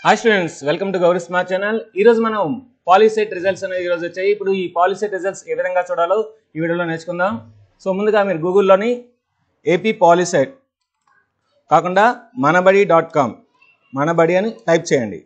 hi students welcome to Gauri smart channel ఈ రోజు మనం పాలిసెట్ రిజల్ట్స్ అనేవి ఈ రోజు వచ్చాయి ఇప్పుడు ఈ పాలిసెట్ రిజల్ట్స్ ఏ విధంగా చూడాలో ఈ వీడియోలో నేర్చుకుందాం సో ముందుగా మీరు గూగుల్లోని ఏపీ పాలిసెట్ కాకుండా మనబడి డాట్ కామ్ మనబడి అని టైప్ చేయండి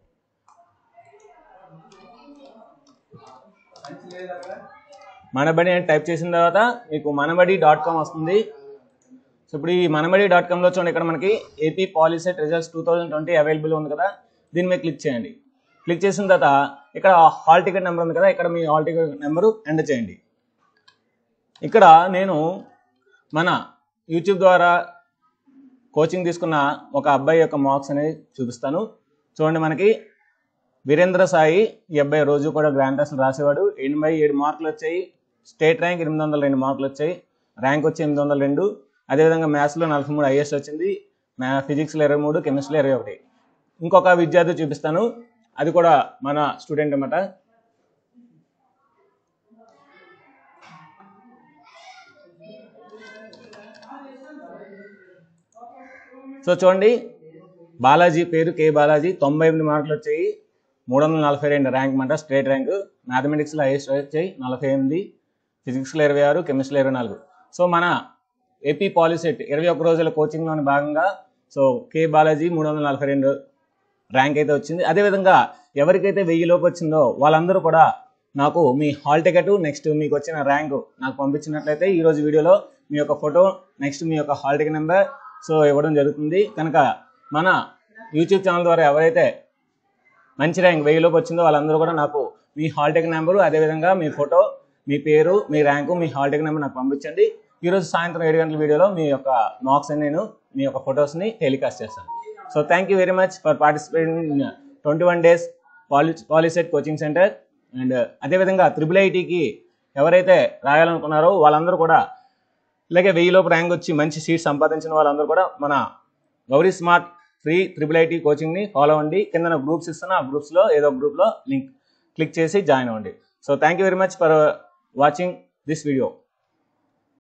మనబడి అని టైప్ చేసిన తర్వాత మీకు మనబడి డాట్ కామ్ వస్తుంది సో ఇప్పుడు ఈ మనబడి డాట్ కామ్లో చూడండి ఇక్కడ మనకి AP POLYCET results two thousand twenty available ఉంది కదా దీని మీద క్లిక్ చేయండి క్లిక్ చేసిన తర్వాత ఇక్కడ హాల్ టికెట్ నెంబర్ ఉంది కదా ఇక్కడ మీ హాల్ టికెట్ నెంబరు ఎంటర్ చేయండి ఇక్కడ నేను మన యూట్యూబ్ ద్వారా కోచింగ్ తీసుకున్న ఒక అబ్బాయి యొక్క మార్క్స్ అనేది చూపిస్తాను చూడండి మనకి వీరేంద్ర సాయి ఈ అబ్బాయి రోజు కూడా గ్రాండ్ టెస్ట్ రాసేవాడు ఎనభై ఏడు మార్కులు వచ్చాయి స్టేట్ ర్యాంక్ ఎనిమిది వందల రెండు మార్కులు వచ్చాయి ర్యాంక్ వచ్చి ఎనిమిది వందల రెండు అదేవిధంగా మ్యాథ్స్లో నలభై మూడు ఐఎస్ వచ్చింది మ్యా ఫిజిక్స్లో ఇరవై మూడు కెమిస్ట్రీలో ఇరవై ఒకటి ఇంకొక విద్యార్థి చూపిస్తాను అది కూడా మన స్టూడెంట్ అన్నమాట సో చూడండి బాలాజీ పేరు కే బాలాజీ తొంభై ఎనిమిది మార్కులు వచ్చాయి మూడు వందల నలభై రెండు ర్యాంక్ మాట స్టేట్ ర్యాంక్ మ్యాథమెటిక్స్లో హైయెస్ట్ వచ్చాయి నలభై ఎనిమిది ఫిజిక్స్లో ఇరవై ఆరు కెమిస్ట్రీలో ఇరవై నాలుగు సో మన ఏపీ పాలిసెట్ ఇరవై ఒక్క రోజుల కోచింగ్లోని భాగంగా సో కే బాలాజీ మూడు వందల నలభై రెండు ర్యాంక్ అయితే వచ్చింది అదేవిధంగా ఎవరికైతే వెయ్యి లోపు వచ్చిందో వాళ్ళందరూ కూడా నాకు మీ హాల్ టికెట్ నెక్స్ట్ మీకు వచ్చిన ర్యాంకు నాకు పంపించినట్లయితే ఈ రోజు వీడియోలో మీ యొక్క ఫోటో నెక్స్ట్ మీ యొక్క హాల్ టికెట్ నెంబర్ సో ఇవ్వడం జరుగుతుంది కనుక మన యూట్యూబ్ ఛానల్ ద్వారా ఎవరైతే మంచి ర్యాంక్ వెయ్యి లోపు వచ్చిందో వాళ్ళందరూ కూడా నాకు మీ హాల్ టికెట్ నెంబరు అదేవిధంగా మీ ఫోటో మీ పేరు మీ ర్యాంకు మీ హాల్ టికెట్ నెంబర్ నాకు పంపించండి ఈరోజు సాయంత్రం ఏడు గంటల వీడియోలో మీ యొక్క మార్క్స్ అని నేను మీ యొక్క ఫొటోస్ని టెలికాస్ట్ చేస్తాను so thank you very much for participating in twenty one days poly POLYCET coaching centre and అదేవిధంగా త్రిబుల్ ఐటీకి ఎవరైతే రాయాలనుకున్నారో వాళ్ళందరూ కూడా ఇలాగే వెయ్యిలోపు ర్యాంక్ వచ్చి మంచి సీట్ సంపాదించిన వాళ్ళందరూ కూడా మన Gauri smart free triple IT కోచింగ్ని ఫాలో అవ్వండి కింద గ్రూప్స్ ఇస్తున్న ఆ గ్రూప్స్లో ఏదో గ్రూప్లో లింక్ క్లిక్ చేసి జాయిన్ అవ్వండి so thank you very much for watching this video